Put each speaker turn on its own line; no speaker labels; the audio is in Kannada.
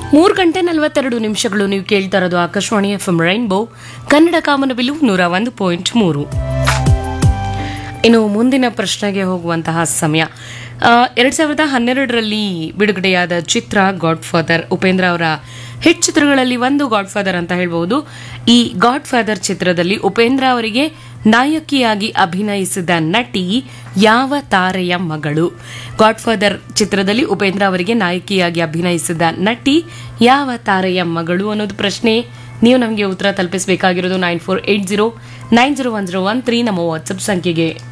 ಮೂರು ಗಂಟೆ ನಲವತ್ತೆರಡು ನಿಮಿಷಗಳು ನೀವು ಕೇಳ್ತಾ ಇರೋದು Akashvani F M rainbow Kannada Kamanabillu ನೂರ ಒಂದು ಪಾಯಿಂಟ್ ಮೂರು ಇನ್ನು ಮುಂದಿನ ಪ್ರಶ್ನೆಗೆ ಹೋಗುವಂತಹ ಸಮಯ ಎರಡು ಸಾವಿರದ ಹನ್ನೆರಡರಲ್ಲಿ ಬಿಡುಗಡೆಯಾದ ಚಿತ್ರ ಗಾಡ್ ಫಾದರ್ ಉಪೇಂದ್ರ ಅವರ ಹಿಟ್ ಚಿತ್ರಗಳಲ್ಲಿ ಒಂದು ಗಾಡ್ ಫಾದರ್ ಅಂತ ಹೇಳ್ಬಹುದು ಈ ಗಾಡ್ ಫಾದರ್ ಚಿತ್ರದಲ್ಲಿ ಉಪೇಂದ್ರ ಅವರಿಗೆ ನಾಯಕಿಯಾಗಿ ಅಭಿನಯಿಸಿದ ನಟಿ ಯಾವ ತಾರೆಯ ಮಗಳು ಗಾಡ್ ಫಾದರ್ ಚಿತ್ರದಲ್ಲಿ ಉಪೇಂದ್ರ ಅವರಿಗೆ ನಾಯಕಿಯಾಗಿ ಅಭಿನಯಿಸಿದ ನಟಿ ಯಾವ ತಾರೆಯ ಮಗಳು ಅನ್ನೋದು ಪ್ರಶ್ನೆ ನೀವು ನಮಗೆ ಉತ್ತರ ತಲುಪಿಸಬೇಕಾಗಿರೋದು nine four eight zero nine zero one zero one three ನಮ್ಮ ವಾಟ್ಸಪ್ ಸಂಖ್ಯೆಗೆ